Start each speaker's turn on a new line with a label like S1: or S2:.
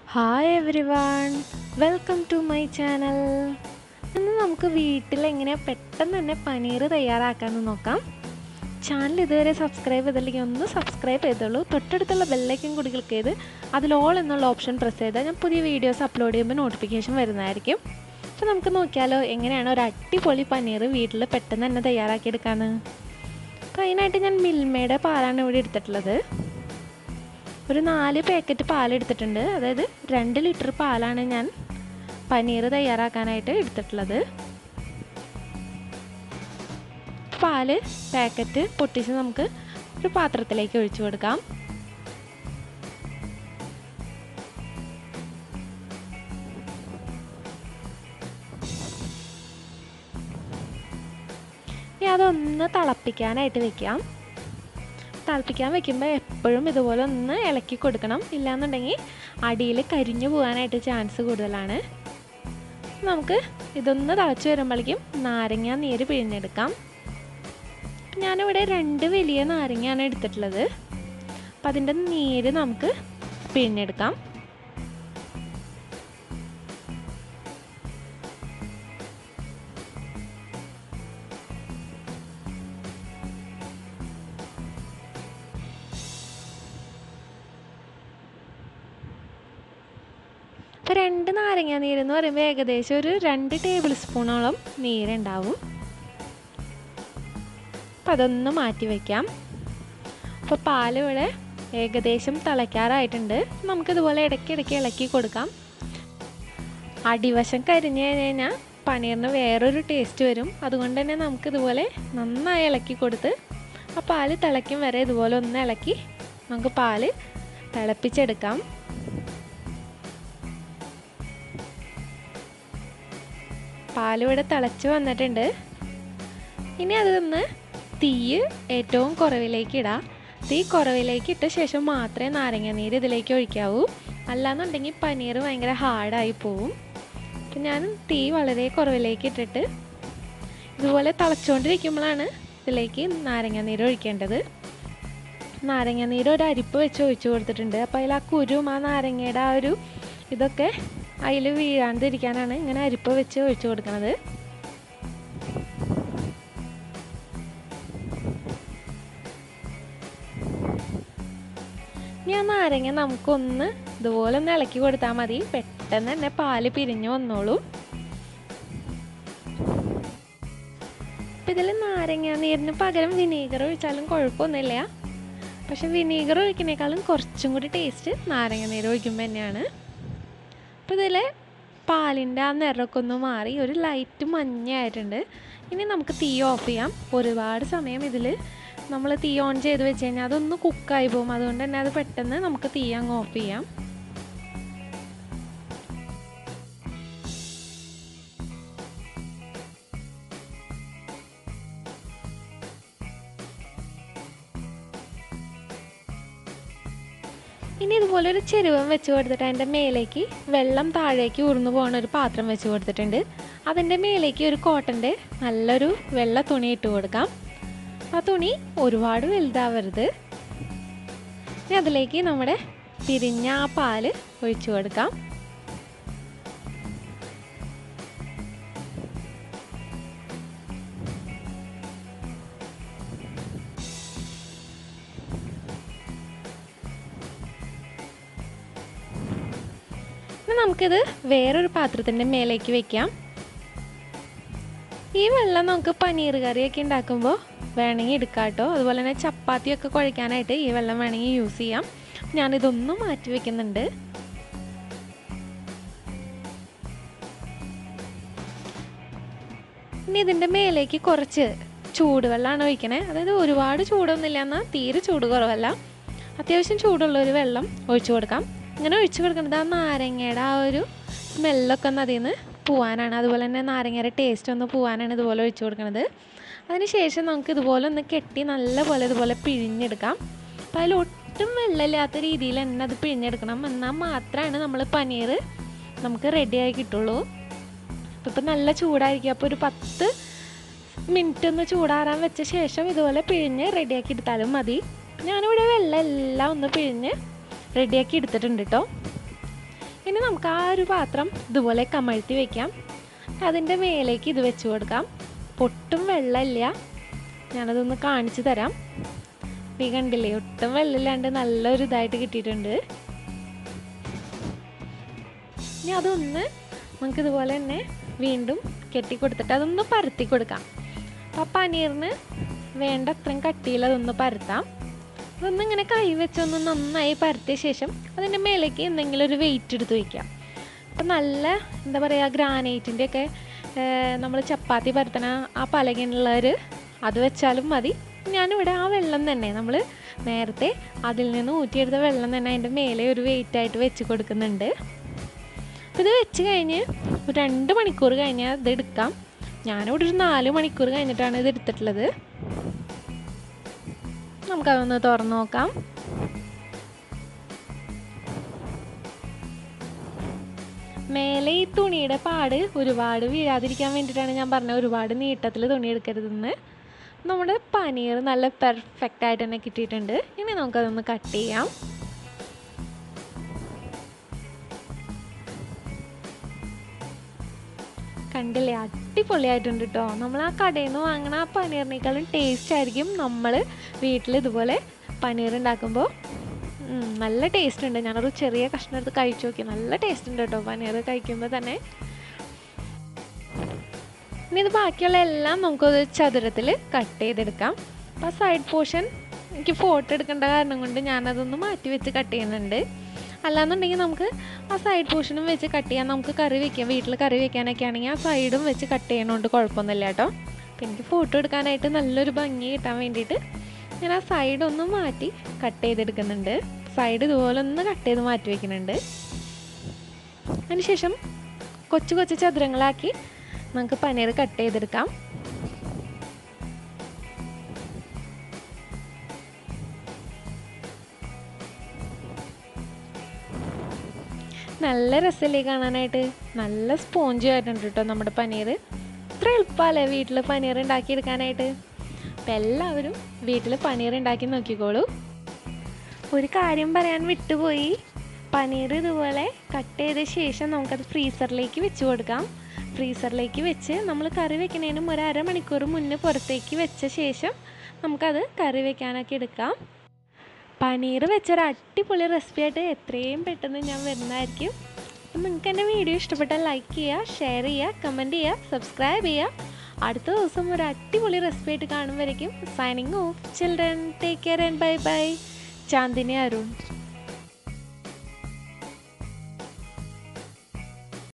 S1: hi everyone welcome to my channel ഇന്ന് നമുക്ക് വീട്ടിൽ എങ്ങനെ പെട്ടെന്ന് തന്നെ പനീർ തയ്യാറാക്കാമെന്ന് നോക്കാം ചാനൽ ഇതുവരെ സബ്സ്ക്രൈബ് ചെയ്തില്ലെങ്കിൽ ഒന്ന് സബ്സ്ക്രൈബ് ചെയ്തോളൂ തൊട്ടടുത്തുള്ള ബെല്ലൈക്കൻ കൂടി ക്ലിക്ക് ചെയ്ത് അതിൽ ഓൾ എന്നുള്ള ഓപ്ഷൻ പ്രസ് ചെയ്താൽ ഞാൻ പുതിയ വീഡിയോസ് അപ്ലോഡ് ചെയ്യുമ്പോൾ നോട്ടിഫിക്കേഷൻ വരുന്നതായിരിക്കും അപ്പോൾ നമുക്ക് നോക്കിയാലോ എങ്ങനെയാണ് ഒരു അടിപൊളി പനീർ വീട്ടിൽ പെട്ടെന്ന് തന്നെ തയ്യാറാക്കിയെടുക്കാമെന്ന് അപ്പോൾ അതിനായിട്ട് ഞാൻ മിൽമയുടെ പാലാണ് ഇവിടെ എടുത്തിട്ടുള്ളത് ഒരു നാല് പാക്കറ്റ് പാൽ എടുത്തിട്ടുണ്ട് അതായത് രണ്ട് ലിറ്റർ പാലാണ് ഞാൻ പനീർ തയ്യാറാക്കാനായിട്ട് എടുത്തിട്ടുള്ളത് പാല് പാക്കറ്റ് പൊട്ടിച്ച് നമുക്ക് ഒരു പാത്രത്തിലേക്ക് ഒഴിച്ചു കൊടുക്കാം ഇനി അതൊന്ന് തിളപ്പിക്കാനായിട്ട് വെക്കാം തിളപ്പിക്കാൻ വെക്കുമ്പോൾ എപ്പോഴും ഇതുപോലെ ഒന്ന് ഇളക്കി കൊടുക്കണം ഇല്ലാന്നുണ്ടെങ്കിൽ അടിയിൽ കരിഞ്ഞു പോകാനായിട്ട് ചാൻസ് കൂടുതലാണ് നമുക്ക് ഇതൊന്ന് തിളച്ച് വരുമ്പോഴേക്കും നാരങ്ങ നീര് പിഴിഞ്ഞെടുക്കാം ഞാനിവിടെ രണ്ട് വലിയ നാരങ്ങയാണ് എടുത്തിട്ടുള്ളത് അപ്പം അതിൻ്റെ നീര് നമുക്ക് പിഴിഞ്ഞെടുക്കാം അപ്പോൾ രണ്ട് നാരങ്ങ നീരെന്ന് പറയുമ്പോൾ ഏകദേശം ഒരു രണ്ട് ടേബിൾ സ്പൂണോളം നീരുണ്ടാവും അപ്പം അതൊന്ന് മാറ്റി വയ്ക്കാം അപ്പോൾ പാലിവിടെ ഏകദേശം തിളയ്ക്കാറായിട്ടുണ്ട് നമുക്കിതുപോലെ ഇടയ്ക്കിടയ്ക്ക് ഇളക്കി കൊടുക്കാം അടിവശം കരിഞ്ഞു കഴിഞ്ഞ് കഴിഞ്ഞാൽ പനീറിന് വേറൊരു ടേസ്റ്റ് വരും അതുകൊണ്ട് തന്നെ നമുക്കിതുപോലെ നന്നായി ഇളക്കി കൊടുത്ത് ആ പാല് തിളയ്ക്കും വരെ ഇതുപോലെ ഒന്ന് ഇളക്കി നമുക്ക് പാല് തിളപ്പിച്ചെടുക്കാം പാലിവിടെ തിളച്ച് വന്നിട്ടുണ്ട് ഇനി അതൊന്ന് തീ ഏറ്റവും കുറവിലേക്ക് ഇടാം തീ കുറവിലേക്ക് ഇട്ട ശേഷം മാത്രമേ നാരങ്ങ നീര് ഇതിലേക്ക് ഒഴിക്കാവൂ അല്ലാന്നുണ്ടെങ്കിൽ പനീർ ഭയങ്കര ഹാർഡായി പോവും അപ്പം ഞാൻ തീ വളരെ കുറവിലേക്ക് ഇട്ടിട്ട് ഇതുപോലെ തിളച്ചുകൊണ്ടിരിക്കുമ്പോഴാണ് ഇതിലേക്ക് നാരങ്ങ നീര് ഒഴിക്കേണ്ടത് നാരങ്ങ നീര് ഒരു അരിപ്പ് വെച്ച് ഒഴിച്ചു കൊടുത്തിട്ടുണ്ട് അപ്പോൾ അതിൽ ആ കുരും ആ നാരങ്ങയുടെ ആ ഒരു ഇതൊക്കെ അതിൽ വീഴാണ്ടിരിക്കാനാണ് ഇങ്ങനെ അരിപ്പ് വെച്ച് ഒഴിച്ചു കൊടുക്കുന്നത് ഇനി ആ നാരങ്ങ നമുക്കൊന്ന് ഇതുപോലെ ഒന്ന് ഇളക്കി കൊടുത്താൽ മതി പെട്ടെന്ന് തന്നെ പാല് പിരിഞ്ഞു വന്നോളും അപ്പം ഇതിൽ നാരങ്ങ നീരിന് പകരം വിനീഗർ ഒഴിച്ചാലും കുഴപ്പമൊന്നുമില്ല പക്ഷെ വിനീഗർ ഒഴിക്കുന്നേക്കാളും കുറച്ചും കൂടി ടേസ്റ്റ് നാരങ്ങ നീര് ഒഴിക്കുമ്പോൾ തന്നെയാണ് അപ്പോൾ ഇതിൽ പാലിൻ്റെ ആ നിറമൊക്കെ ഒന്ന് മാറി ഒരു ലൈറ്റ് മഞ്ഞയായിട്ടുണ്ട് ഇനി നമുക്ക് തീ ഓഫ് ചെയ്യാം ഒരുപാട് സമയം ഇതിൽ നമ്മൾ തീ ഓൺ ചെയ്ത് വെച്ച് കഴിഞ്ഞാൽ അതൊന്ന് കുക്കായി പോകും അതുകൊണ്ട് തന്നെ അത് പെട്ടെന്ന് നമുക്ക് തീ അങ്ങ് ഓഫ് ചെയ്യാം ഇനി ഇതുപോലെ ഒരു ചെരുവം വെച്ച് കൊടുത്തിട്ട് അതിൻ്റെ മേലേക്ക് വെള്ളം താഴേക്ക് ഊർന്നു പോകുന്ന ഒരു പാത്രം വെച്ച് കൊടുത്തിട്ടുണ്ട് അതിൻ്റെ മേലേക്ക് ഒരു കോട്ടൻ്റെ നല്ലൊരു വെള്ള തുണി ഇട്ട് കൊടുക്കാം ആ തുണി ഒരുപാട് വലുതാവരുത് ഇനി അതിലേക്ക് നമ്മുടെ പിരിഞ്ഞ ആ പാല് ഒഴിച്ചു കൊടുക്കാം ഇനി നമുക്കിത് വേറൊരു പാത്രത്തിൻ്റെ മേലേക്ക് വെക്കാം ഈ വെള്ളം നമുക്ക് പനീർ കറിയൊക്കെ ഉണ്ടാക്കുമ്പോൾ വേണമെങ്കിൽ എടുക്കാം കേട്ടോ അതുപോലെ തന്നെ ചപ്പാത്തിയൊക്കെ കുഴയ്ക്കാനായിട്ട് ഈ വെള്ളം വേണമെങ്കിൽ യൂസ് ചെയ്യാം ഞാനിതൊന്നും മാറ്റി വെക്കുന്നുണ്ട് ഇനി ഇതിൻ്റെ മേലേക്ക് കുറച്ച് ചൂടുവെള്ളമാണ് ഒഴിക്കണേ അതായത് ഒരുപാട് ചൂടൊന്നുമില്ല എന്നാൽ തീരെ ചൂട് കുറവല്ല അത്യാവശ്യം ചൂടുള്ള ഒരു വെള്ളം ഒഴിച്ചു കൊടുക്കാം ഇങ്ങനെ ഒഴിച്ചു കൊടുക്കുന്നത് ആ നാരങ്ങയുടെ ആ ഒരു സ്മെല്ലൊക്കെ ഒന്ന് അതിൽ നിന്ന് പോവാനാണ് അതുപോലെ തന്നെ നാരങ്ങയുടെ ടേസ്റ്റ് ഒന്ന് പോവാനാണ് ഇതുപോലെ ഒഴിച്ചു കൊടുക്കുന്നത് അതിനുശേഷം നമുക്ക് ഇതുപോലെ ഒന്ന് കെട്ടി നല്ലപോലെ ഇതുപോലെ പിഴിഞ്ഞെടുക്കാം അപ്പോൾ അതിൽ ഒട്ടും വെള്ളമില്ലാത്ത രീതിയിൽ തന്നെ അത് പിഴിഞ്ഞെടുക്കണം എന്നാൽ മാത്രമാണ് നമ്മൾ പനീർ നമുക്ക് റെഡിയായി കിട്ടുള്ളൂ അപ്പോൾ ഇപ്പം നല്ല ചൂടായിരിക്കും അപ്പോൾ ഒരു പത്ത് മിനിറ്റ് ഒന്ന് ചൂടാറാൻ വെച്ച ശേഷം ഇതുപോലെ പിഴിഞ്ഞ് റെഡിയാക്കി എടുത്താലും മതി ഞാനിവിടെ വെള്ളം എല്ലാം ഒന്ന് പിഴിഞ്ഞ് റെഡിയാക്കി എടുത്തിട്ടുണ്ട് കേട്ടോ ഇനി നമുക്ക് ആ ഒരു പാത്രം ഇതുപോലെ കമഴ്ത്തി വെക്കാം അതിൻ്റെ മേലേക്ക് ഇത് വെച്ച് കൊടുക്കാം പൊട്ടും വെള്ളമില്ല ഞാനതൊന്ന് കാണിച്ചു തരാം ഈ കണ്ടില്ലേ ഒട്ടും വെള്ളമില്ലാണ്ട് നല്ലൊരു ഇതായിട്ട് കിട്ടിയിട്ടുണ്ട് ഇനി അതൊന്ന് നമുക്ക് ഇതുപോലെ തന്നെ വീണ്ടും കെട്ടി കൊടുത്തിട്ട് അതൊന്ന് പരത്തി കൊടുക്കാം അപ്പോൾ ആ പനീറിന് വേണ്ട അത്രയും കട്ടിയിൽ അതൊന്ന് പരത്താം അതൊന്ന് ഇങ്ങനെ കൈ വെച്ചൊന്ന് നന്നായി പരത്തിയ ശേഷം അതിൻ്റെ മേലേക്ക് എന്തെങ്കിലും ഒരു വെയിറ്റ് എടുത്ത് വയ്ക്കാം അപ്പം നല്ല എന്താ പറയുക ഗ്രാനൈറ്റിൻ്റെ ഒക്കെ നമ്മൾ ചപ്പാത്തി പരത്തണ ആ പലകനുള്ളവർ അത് വെച്ചാലും മതി ഞാനിവിടെ ആ വെള്ളം തന്നെ നമ്മൾ നേരത്തെ അതിൽ നിന്ന് ഊറ്റിയെടുത്ത വെള്ളം തന്നെ അതിൻ്റെ മേലെ ഒരു വെയിറ്റായിട്ട് വെച്ച് കൊടുക്കുന്നുണ്ട് അപ്പോൾ ഇത് വെച്ച് കഴിഞ്ഞ് ഒരു രണ്ട് മണിക്കൂർ കഴിഞ്ഞാൽ ഇത് എടുക്കാം ഞാനിവിടെ ഒരു നാല് മണിക്കൂർ കഴിഞ്ഞിട്ടാണ് ഇത് എടുത്തിട്ടുള്ളത് നമുക്കതൊന്ന് തുറന്നു നോക്കാം മേലെ ഈ തുണിയുടെ പാട് ഒരുപാട് വീഴാതിരിക്കാൻ വേണ്ടിയിട്ടാണ് ഞാൻ പറഞ്ഞത് ഒരുപാട് നീട്ടത്തിൽ തുണി എടുക്കരുതെന്ന് നമ്മുടെ പനീർ നല്ല പെർഫെക്റ്റ് ആയിട്ട് തന്നെ കിട്ടിയിട്ടുണ്ട് ഇനി നമുക്കതൊന്ന് കട്ട് ചെയ്യാം കണ്ടില്ലേ അടിപൊളിയായിട്ടുണ്ട് കേട്ടോ നമ്മൾ ആ കടയിൽ നിന്ന് വാങ്ങണ ആ പനീറിനേക്കാളും ടേസ്റ്റ് ആയിരിക്കും നമ്മൾ വീട്ടിൽ ഇതുപോലെ പനീർ ഉണ്ടാക്കുമ്പോൾ നല്ല ടേസ്റ്റ് ഉണ്ട് ഞാനൊരു ചെറിയ കഷ്ണം എടുത്ത് കഴിച്ചു നോക്കി നല്ല ടേസ്റ്റ് ഉണ്ട് കേട്ടോ പനീർ കഴിക്കുമ്പോൾ തന്നെ ഇനി ഇത് ബാക്കിയുള്ള എല്ലാം നമുക്കൊരു ചതുരത്തിൽ കട്ട് ചെയ്തെടുക്കാം അപ്പോൾ സൈഡ് പോർഷൻ എനിക്ക് ഫോട്ടോ എടുക്കേണ്ട കാരണം കൊണ്ട് ഞാനതൊന്ന് മാറ്റി വെച്ച് കട്ട് ചെയ്യുന്നുണ്ട് അല്ലാന്നുണ്ടെങ്കിൽ നമുക്ക് ആ സൈഡ് പോർഷനും വെച്ച് കട്ട് ചെയ്യാൻ നമുക്ക് കറി വെക്കാം വീട്ടിൽ കറി വെക്കാനൊക്കെ ആണെങ്കിൽ ആ സൈഡും വെച്ച് കട്ട് ചെയ്യണോണ്ട് കുഴപ്പമൊന്നുമില്ല കേട്ടോ അപ്പം എനിക്ക് ഫോട്ടോ എടുക്കാനായിട്ട് നല്ലൊരു ഭംഗി കിട്ടാൻ വേണ്ടിയിട്ട് ഞാൻ ആ സൈഡ് ഒന്ന് മാറ്റി കട്ട് ചെയ്തെടുക്കുന്നുണ്ട് സൈഡ് ഇതുപോലെ ഒന്ന് കട്ട് ചെയ്ത് മാറ്റി വെക്കുന്നുണ്ട് അതിനുശേഷം കൊച്ചു കൊച്ചു ചതുരങ്ങളാക്കി നമുക്ക് പനീർ കട്ട് ചെയ്തെടുക്കാം നല്ല രസമല്ലേ കാണാനായിട്ട് നല്ല സ്പോഞ്ച് ആയിട്ടുണ്ട് കേട്ടോ നമ്മുടെ പനീർ ഇത്ര എളുപ്പമല്ലേ വീട്ടിൽ പനീർ ഉണ്ടാക്കിയെടുക്കാനായിട്ട് അപ്പം എല്ലാവരും വീട്ടിൽ പനീർ ഉണ്ടാക്കി നോക്കിക്കോളൂ ഒരു കാര്യം പറയാൻ വിട്ടുപോയി പനീർ ഇതുപോലെ കട്ട് ചെയ്ത ശേഷം നമുക്കത് ഫ്രീസറിലേക്ക് വെച്ച് കൊടുക്കാം ഫ്രീസറിലേക്ക് വെച്ച് നമ്മൾ കറി വെക്കുന്നതിനും ഒരു അരമണിക്കൂർ മുന്നേ പുറത്തേക്ക് വെച്ച ശേഷം നമുക്കത് കറി വെക്കാനൊക്കെ എടുക്കാം പനീർ വെച്ചൊരു അടിപൊളി റെസിപ്പി ആയിട്ട് എത്രയും പെട്ടെന്ന് ഞാൻ വരുന്നതായിരിക്കും അപ്പം നിങ്ങൾക്ക് എൻ്റെ വീഡിയോ ഇഷ്ടപ്പെട്ടാൽ ലൈക്ക് ചെയ്യുക ഷെയർ ചെയ്യുക കമൻറ്റ് ചെയ്യുക സബ്സ്ക്രൈബ് ചെയ്യുക അടുത്ത ദിവസം ഒരു അടിപൊളി റെസിപ്പി ആയിട്ട് കാണുമ്പോഴേക്കും signing off children take care and bye bye Chandini Arun